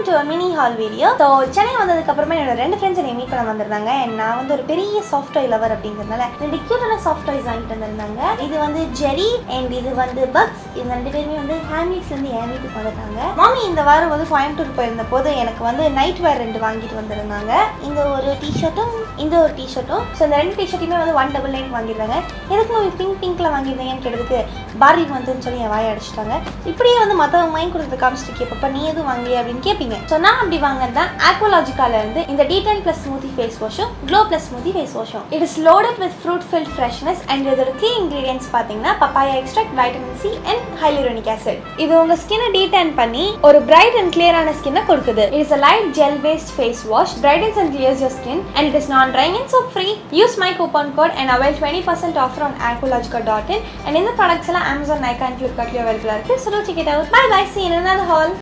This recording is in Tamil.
to mini haul video so Chennai வந்ததுக்கு அப்புறமா என்னோட ரெண்டு ஃப்ரெண்ட்ஸ் என்னை மீட் பண்ண வந்திருந்தாங்க And நான் வந்து ஒரு பெரிய சாஃப்ட் டாய் லவர் அப்படிங்கிறதுனால ரெண்டு கியூட்டான சாஃப்ட் டாய்ஸ் வாங்கிட்டு வந்திருந்தாங்க இது வந்து ஜெரி அண்ட் இது வந்து பக்ஸ் இந்த ரெண்டு பேருமே வந்து ஹேண்ட்மேட்ஸ்லேருந்து என் வீட்டுக்கு வந்துட்டாங்க மாமி இந்த வாரம் வந்து கோயம்புத்தூர் போயிருந்த போது எனக்கு வந்து நைட் வேர் ரெண்டு வாங்கிட்டு வந்திருந்தாங்க இந்த ஒரு டிஷர்ட்டும் இந்த ஒரு டிஷர்ட்டும் ஸோ இந்த ரெண்டு டிஷர்ட்டுமே வந்து ஒன் டபுள் நைன் வாங்கியிருந்தாங்க எதுக்கு மாமி பிங்க் பிங்க்ல வாங்கியிருந்தீங்கன்னு கேட்டதுக்கு பார்லி வந்துன்னு சொல்லி என் வாயை அடிச்சிட்டாங்க இப்படியே வந்து மற்றவங்க வாங்கி கொடுத்து காமிச்சிட்டு கேட்பப்ப நீ எதுவும் வாங்கலையா அப்படின்னு கேட்பீங்க ஸோ நான் அப்படி வாங்கினது தான் ஆக்வலாஜிக்கால இருந்து இந்த D ten plus smoothie face வாஷும் க்ளோ ப்ளஸ் ஸ்மூத்தி ஃபேஸ் வாஷும் it is loaded with fruit filled freshness and இதோட கீ இன்கிரீடியன்ஸ் பார்த்தீங்கன்னா papaya extract vitamin C and hyaluronic acid இது உங்க ஸ்கினை டீடைன் பண்ணி ஒரு பிரைட் அண்ட் கிளியரான ஸ்கின்னை கொடுக்குது it is a light gel based face wash brightens and clears your skin and it is non drying and soap free use my coupon code and avail twenty percent offer on Aqualogica dot in and இந்த ப்ராடக்ட்ஸ் எல்லாம் அமேசான் நைக்கா அண்ட் ஃப்ளிப்கார்ட்லேயும் அவைலபிளாக இருக்குது so check it out bye bye see in another hall